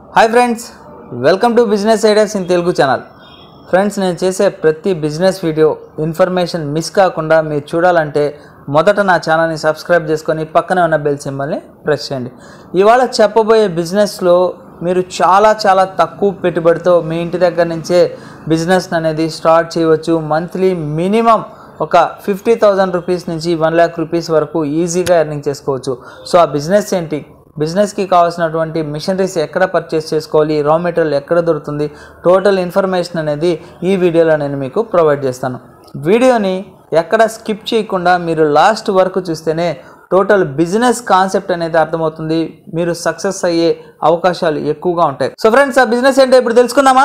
hi friends welcome to business ideas in Telugu channel friends నేను చేసే ప్రతి బిజినెస్ వీడియో ఇన్ఫర్మేషన్ మిస్ కాకుండా మీరు చూడాలంటే మొదట నా ఛానల్ని సబ్స్క్రైబ్ చేసుకొని పక్కనే ఉన్న బెల్ సింబల్ని ప్రెస్ చేయండి ఇవాళ చెప్పబోయే బిజినెస్లో మీరు చాలా చాలా తక్కువ పెట్టుబడితో మీ ఇంటి దగ్గర నుంచే బిజినెస్ అనేది స్టార్ట్ చేయవచ్చు మంత్లీ మినిమం ఒక ఫిఫ్టీ థౌజండ్ రూపీస్ నుంచి వన్ ల్యాక్ రూపీస్ వరకు ఈజీగా ఎర్నింగ్ చేసుకోవచ్చు సో ఆ బిజినెస్ ఏంటి బిజినెస్కి కావాల్సినటువంటి మిషనరీస్ ఎక్కడ పర్చేస్ చేసుకోవాలి రా మెటీరియల్ ఎక్కడ దొరుకుతుంది టోటల్ ఇన్ఫర్మేషన్ అనేది ఈ వీడియోలో నేను మీకు ప్రొవైడ్ చేస్తాను వీడియోని ఎక్కడ స్కిప్ చేయకుండా మీరు లాస్ట్ వరకు చూస్తేనే టోటల్ బిజినెస్ కాన్సెప్ట్ అనేది అర్థమవుతుంది మీరు సక్సెస్ అయ్యే అవకాశాలు ఎక్కువగా ఉంటాయి సో ఫ్రెండ్స్ ఆ బిజినెస్ ఏంటో ఇప్పుడు తెలుసుకుందామా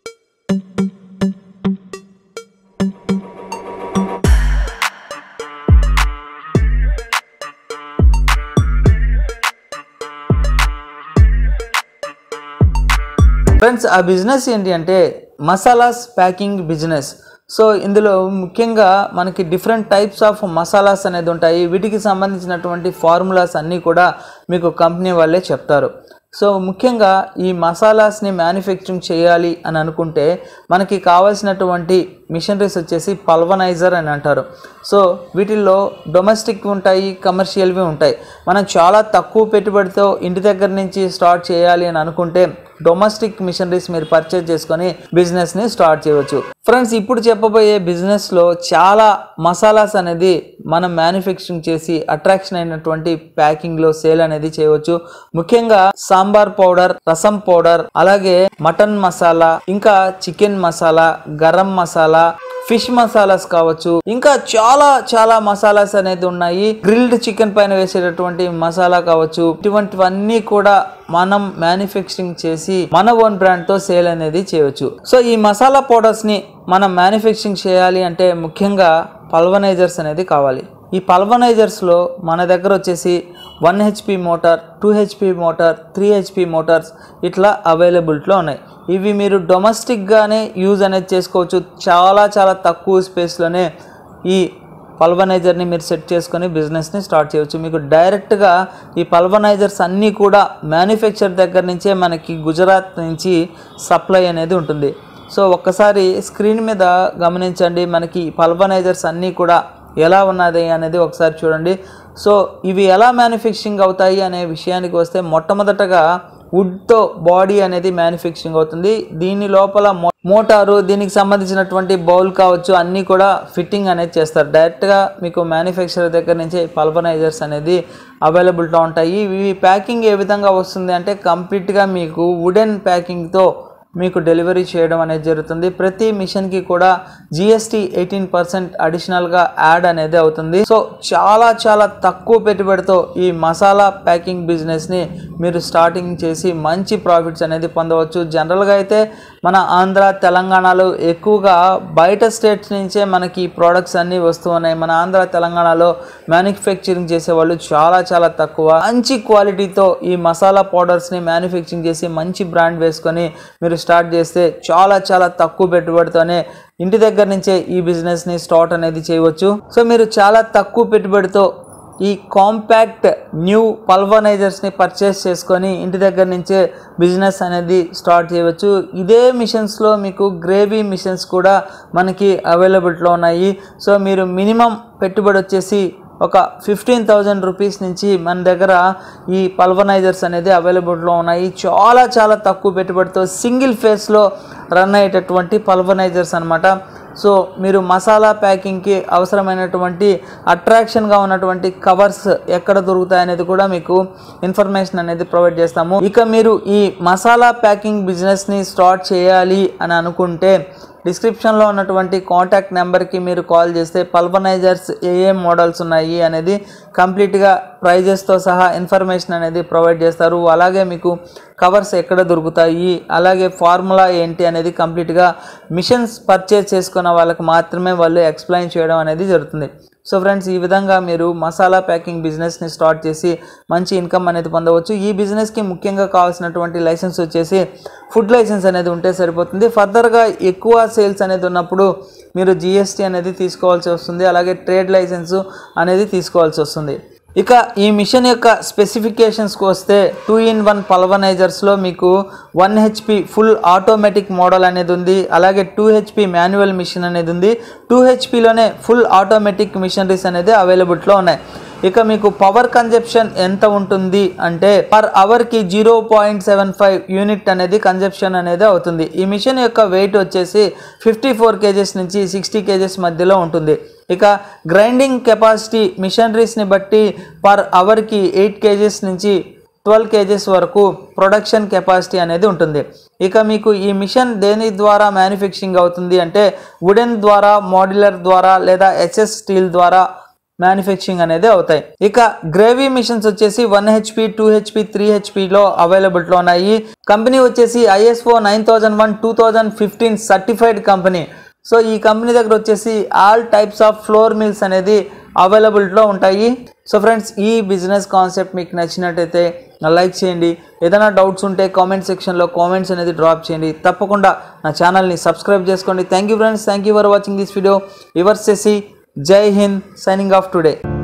ఫ్రెండ్స్ ఆ బిజినెస్ ఏంటి అంటే మసాలాస్ ప్యాకింగ్ బిజినెస్ సో ఇందులో ముఖ్యంగా మనకి డిఫరెంట్ టైప్స్ ఆఫ్ మసాలాస్ అనేది ఉంటాయి వీటికి సంబంధించినటువంటి ఫార్ములాస్ అన్నీ కూడా మీకు కంపెనీ వాళ్ళే చెప్తారు సో ముఖ్యంగా ఈ మసాలాస్ని మ్యానుఫ్యాక్చరింగ్ చేయాలి అని అనుకుంటే మనకి కావాల్సినటువంటి మిషనరీస్ వచ్చేసి పల్వనైజర్ అని అంటారు సో వీటిల్లో డొమెస్టిక్ ఉంటాయి కమర్షియల్వి ఉంటాయి మనం చాలా తక్కువ పెట్టుబడితో ఇంటి దగ్గర నుంచి స్టార్ట్ చేయాలి అని అనుకుంటే డొమెస్టిక్ మిషనరీస్ మీరు పర్చేజ్ చేసుకొని బిజినెస్ని స్టార్ట్ చేయవచ్చు ఫ్రెండ్స్ ఇప్పుడు చెప్పబోయే బిజినెస్లో చాలా మసాలాస్ అనేది మనం మ్యానుఫ్యాక్చరింగ్ చేసి అట్రాక్షన్ అయినటువంటి ప్యాకింగ్లో సేల్ అనేది చేయవచ్చు ముఖ్యంగా సాంబార్ పౌడర్ రసం పౌడర్ అలాగే మటన్ మసాలా ఇంకా చికెన్ మసాలా గరం మసాలా ఫిష్ మసాలాస్ కావచ్చు ఇంకా చాలా చాలా మసాలాస్ అనేది ఉన్నాయి గ్రిల్డ్ చికెన్ పైన వేసేటటువంటి మసాలా కావచ్చు ఇటువంటివన్నీ కూడా మనం మ్యానుఫ్యాక్చరింగ్ చేసి మన ఓన్ బ్రాండ్ తో సేల్ అనేది చేయవచ్చు సో ఈ మసాలా పౌడర్స్ ని మనం మ్యానుఫ్యాక్చరింగ్ చేయాలి అంటే ముఖ్యంగా పల్వనైజర్స్ అనేది కావాలి ఈ పల్వనైజర్స్లో మన దగ్గర వచ్చేసి one HP motor two HP motor three HP motors ఇట్లా అవైలబిలిటీలో ఉన్నాయి ఇవి మీరు డొమెస్టిక్గానే యూజ్ అనేది చేసుకోవచ్చు చాలా చాలా తక్కువ స్పేస్లోనే ఈ పల్వనైజర్ని మీరు సెట్ చేసుకొని బిజినెస్ని స్టార్ట్ చేయవచ్చు మీకు డైరెక్ట్గా ఈ పల్వనైజర్స్ అన్నీ కూడా మ్యానుఫ్యాక్చర్ దగ్గర నుంచే మనకి గుజరాత్ నుంచి సప్లై అనేది ఉంటుంది సో ఒక్కసారి స్క్రీన్ మీద గమనించండి మనకి పల్వనైజర్స్ అన్నీ కూడా ఎలా ఉన్నది అనేది ఒకసారి చూడండి సో ఇవి ఎలా మ్యానుఫ్యాక్చరింగ్ అవుతాయి అనే విషయానికి వస్తే మొట్టమొదటగా వుడ్తో బాడీ అనేది మ్యానుఫ్యాక్చరింగ్ అవుతుంది దీని లోపల మో మోటారు దీనికి సంబంధించినటువంటి బౌల్ కావచ్చు అన్నీ కూడా ఫిట్టింగ్ అనేది చేస్తారు డైరెక్ట్గా మీకు మ్యానుఫ్యాక్చరర్ దగ్గర నుంచి పల్పనైజర్స్ అనేది అవైలబిలిటీ ఉంటాయి ఇవి ప్యాకింగ్ ఏ విధంగా వస్తుంది అంటే కంప్లీట్గా మీకు వుడెన్ ప్యాకింగ్తో మీకు డెలివరీ చేయడం అనేది జరుగుతుంది ప్రతి మిషన్కి కూడా జిఎస్టీ ఎయిటీన్ పర్సెంట్ అడిషనల్గా యాడ్ అనేది అవుతుంది సో చాలా చాలా తక్కువ పెట్టుబడితో ఈ మసాలా ప్యాకింగ్ బిజినెస్ని మీరు స్టార్టింగ్ చేసి మంచి ప్రాఫిట్స్ అనేది పొందవచ్చు జనరల్గా అయితే మన ఆంధ్ర తెలంగాణలో ఎక్కువగా బయట స్టేట్స్ నుంచే మనకి ఈ ప్రోడక్ట్స్ అన్నీ వస్తూ ఉన్నాయి మన ఆంధ్ర తెలంగాణలో మ్యానుఫ్యాక్చరింగ్ చేసేవాళ్ళు చాలా చాలా తక్కువ మంచి క్వాలిటీతో ఈ మసాలా పౌడర్స్ని మ్యానుఫ్యాక్చరింగ్ చేసి మంచి బ్రాండ్ వేసుకొని మీరు స్టార్ట్ చేస్తే చాలా చాలా తక్కువ పెట్టుబడితోనే ఇంటి దగ్గర నుంచే ఈ బిజినెస్ని స్టార్ట్ అనేది చేయవచ్చు సో మీరు చాలా తక్కువ పెట్టుబడితో ఈ కాంపాక్ట్ న్యూ పల్వనైజర్స్ని పర్చేస్ చేసుకొని ఇంటి దగ్గర నుంచే బిజినెస్ అనేది స్టార్ట్ చేయవచ్చు ఇదే మిషన్స్లో మీకు గ్రేవీ మిషన్స్ కూడా మనకి అవైలబిలిటీలో ఉన్నాయి సో మీరు మినిమం పెట్టుబడి వచ్చేసి ఒక ఫిఫ్టీన్ థౌజండ్ రూపీస్ నుంచి మన దగ్గర ఈ పల్వనైజర్స్ అనేది అవైలబుల్లో ఉన్నాయి చాలా చాలా తక్కువ పెట్టుబడితో సింగిల్ ఫేస్లో రన్ అయ్యేటటువంటి పల్వనైజర్స్ అనమాట సో మీరు మసాలా ప్యాకింగ్కి అవసరమైనటువంటి అట్రాక్షన్గా ఉన్నటువంటి కవర్స్ ఎక్కడ దొరుకుతాయి అనేది కూడా మీకు ఇన్ఫర్మేషన్ అనేది ప్రొవైడ్ చేస్తాము ఇక మీరు ఈ మసాలా ప్యాకింగ్ బిజినెస్ని స్టార్ట్ చేయాలి అని అనుకుంటే డిస్క్రిప్షన్లో ఉన్నటువంటి కాంటాక్ట్ నెంబర్కి మీరు కాల్ చేస్తే పల్వనైజర్స్ ఏ ఏ మోడల్స్ ఉన్నాయి అనేది కంప్లీట్గా ప్రైజెస్తో సహా ఇన్ఫర్మేషన్ అనేది ప్రొవైడ్ చేస్తారు అలాగే మీకు కవర్స్ ఎక్కడ దొరుకుతాయి అలాగే ఫార్ములా ఏంటి అనేది కంప్లీట్గా మిషన్స్ పర్చేస్ చేసుకున్న వాళ్ళకి మాత్రమే వాళ్ళు ఎక్స్ప్లెయిన్ చేయడం అనేది జరుగుతుంది సో ఫ్రెండ్స్ ఈ విధంగా మీరు మసాలా ప్యాకింగ్ బిజినెస్ని స్టార్ట్ చేసి మంచి ఇన్కమ్ అనేది పొందవచ్చు ఈ బిజినెస్కి ముఖ్యంగా కావాల్సినటువంటి లైసెన్స్ వచ్చేసి ఫుడ్ లైసెన్స్ అనేది ఉంటే సరిపోతుంది ఫర్దర్గా ఎక్కువ సేల్స్ అనేది ఉన్నప్పుడు మీరు జిఎస్టీ అనేది తీసుకోవాల్సి వస్తుంది అలాగే ట్రేడ్ లైసెన్స్ అనేది తీసుకోవాల్సి వస్తుంది ఇక ఈ మిషన్ యొక్క స్పెసిఫికేషన్స్కి వస్తే టూ ఇన్ వన్ పల్వనైజర్స్లో మీకు one HP full automatic model అనేది ఉంది అలాగే టూ హెచ్పి మాన్యువల్ మిషన్ అనేది ఉంది టూ హెచ్పిలోనే ఫుల్ ఆటోమేటిక్ మిషనరీస్ అనేది అవైలబుల్లో ఉన్నాయి ఇక మీకు పవర్ కన్జప్షన్ ఎంత ఉంటుంది అంటే పర్ అవర్కి zero point seven five unit అనేది కన్జప్షన్ అనేది అవుతుంది ఈ మిషన్ యొక్క వెయిట్ వచ్చేసి ఫిఫ్టీ ఫోర్ కేజెస్ నుంచి సిక్స్టీ కేజెస్ మధ్యలో ఉంటుంది ఇక గ్రైండింగ్ కెపాసిటీ మిషనరీస్ని బట్టి పర్ అవర్కి ఎయిట్ కేజెస్ నుంచి ట్వెల్వ్ కేజెస్ వరకు ప్రొడక్షన్ కెపాసిటీ అనేది ఉంటుంది ఇక మీకు ఈ మిషన్ దేని ద్వారా మ్యానుఫ్యాక్చరింగ్ అవుతుంది అంటే వుడెన్ ద్వారా మోడ్యులర్ ద్వారా లేదా ఎస్ఎస్ స్టీల్ ద్వారా మ్యానుఫ్యాక్చరింగ్ అనేది అవుతాయి ఇక గ్రేవీ మిషన్స్ వచ్చేసి one HP two HP three హెచ్పిలో అవైలబుల్లో ఉన్నాయి కంపెనీ వచ్చేసి ISO nine thousand one two thousand fifteen certified company so ఈ కంపెనీ దగ్గర వచ్చేసి all types of flour mills అనేది అవైలబుల్లో ఉంటాయి సో ఫ్రెండ్స్ ఈ బిజినెస్ కాన్సెప్ట్ మీకు నచ్చినట్టయితే లైక్ చేయండి ఏదైనా డౌట్స్ ఉంటే కామెంట్ సెక్షన్లో కామెంట్స్ అనేది డ్రాప్ చేయండి తప్పకుండా నా ఛానల్ని సబ్స్క్రైబ్ చేసుకోండి thank you friends thank you for watching this video yours చేసి జై హింద్ సైనింగ్ ఆఫ్ టుడే